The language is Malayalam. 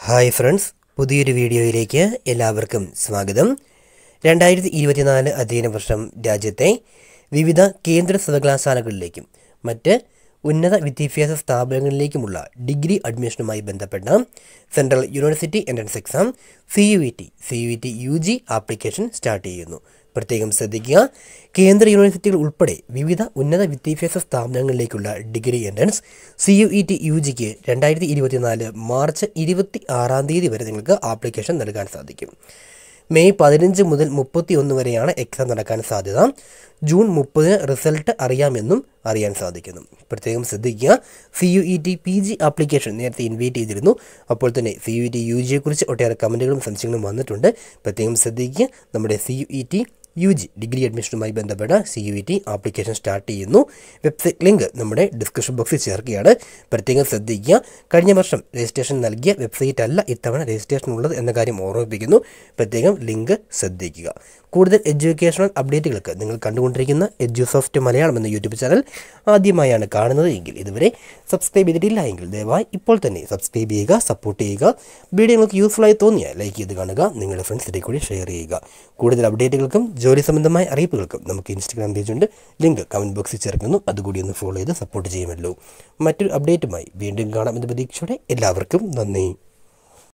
ഹായ് ഫ്രണ്ട്സ് പുതിയൊരു വീഡിയോയിലേക്ക് എല്ലാവർക്കും സ്വാഗതം രണ്ടായിരത്തി ഇരുപത്തിനാല് അധ്യയന വർഷം രാജ്യത്തെ വിവിധ കേന്ദ്ര സർവകലാശാലകളിലേക്കും മറ്റ് ഉന്നത വിദ്യാഭ്യാസ സ്ഥാപനങ്ങളിലേക്കുമുള്ള ഡിഗ്രി അഡ്മിഷനുമായി ബന്ധപ്പെട്ട central university entrance exam C U E T C U E T U G application start ചെയ്യുന്നു പ്രത്യേകം ശ്രദ്ധിക്കുക കേന്ദ്ര യൂണിവേഴ്സിറ്റികൾ ഉൾപ്പെടെ വിവിധ ഉന്നത വിദ്യാഭ്യാസ സ്ഥാപനങ്ങളിലേക്കുള്ള degree entrance C U E T U ജിക്ക് രണ്ടായിരത്തി ഇരുപത്തിനാല് മാർച്ച് ഇരുപത്തി ആറാം തീയതി വരെ നിങ്ങൾക്ക് ആപ്ലിക്കേഷൻ നൽകാൻ സാധിക്കും മെയ് പതിനഞ്ച് മുതൽ മുപ്പത്തി ഒന്ന് വരെയാണ് എക്സാം നടക്കാൻ സാധ്യത ജൂൺ മുപ്പതിന് റിസൾട്ട് അറിയാമെന്നും അറിയാൻ സാധിക്കുന്നു പ്രത്യേകം ശ്രദ്ധിക്കുക C U E T P G application നേരത്തെ ഇൻവൈറ്റ് ചെയ്തിരുന്നു അപ്പോൾ തന്നെ C U E T U ജിയെക്കുറിച്ച് ഒട്ടേറെ കമൻറ്റുകളും സംശയങ്ങളും വന്നിട്ടുണ്ട് പ്രത്യേകം ശ്രദ്ധിക്കുക നമ്മുടെ C U E T U G degree അഡ്മിഷനുമായി ബന്ധപ്പെട്ട C U E T application start ചെയ്യുന്നു വെബ്സൈറ്റ് ലിങ്ക് നമ്മുടെ ഡിസ്ക്രിപ്ഷൻ ബോക്സിൽ ചേർക്കുകയാണ് പ്രത്യേകം ശ്രദ്ധിക്കുക കഴിഞ്ഞ വർഷം രജിസ്ട്രേഷൻ നൽകിയ വെബ്സൈറ്റ് അല്ല ഇത്തവണ രജിസ്ട്രേഷൻ ഉള്ളത് എന്ന കാര്യം ഓർമ്മിപ്പിക്കുന്നു പ്രത്യേകം ലിങ്ക് ശ്രദ്ധിക്കുക കൂടുതൽ എഡ്യൂക്കേഷണൽ അപ്ഡേറ്റുകൾക്ക് നിങ്ങൾ കണ്ടുകൊണ്ടിരിക്കുന്ന എഡ്യൂസോഫ്റ്റ് മലയാളം എന്ന യൂട്യൂബ് ചാനൽ ആദ്യമായാണ് കാണുന്നത് എങ്കിൽ ഇതുവരെ സബ്സ്ക്രൈബ് ചെയ്തിട്ടില്ല എങ്കിൽ ദയവായി ഇപ്പോൾ തന്നെ സബ്സ്ക്രൈബ് ചെയ്യുക സപ്പോർട്ട് ചെയ്യുക വീഡിയോ നിങ്ങൾക്ക് യൂസ്ഫുൾ ആയി തോന്നിയാൽ ലൈക്ക് ചെയ്ത് കാണുക നിങ്ങളുടെ ഫ്രണ്ട്സിലേക്ക് കൂടി ഷെയർ ചെയ്യുക കൂടുതൽ അപ്ഡേറ്റുകൾക്കും ജോലി സംബന്ധമായ അറിയിപ്പുകൾക്കും നമുക്ക് ഇൻസ്റ്റാഗ്രാം പേജുണ്ട് ലിങ്ക് കമൻറ്റ് ബോക്സിൽ ചേർക്കുന്നു അതുകൂടി ഒന്ന് ഫോളോ ചെയ്ത് സപ്പോർട്ട് ചെയ്യുമല്ലോ മറ്റൊരു അപ്ഡേറ്റുമായി വീണ്ടും കാണാമെന്ന പ്രതീക്ഷയോടെ എല്ലാവർക്കും നന്ദി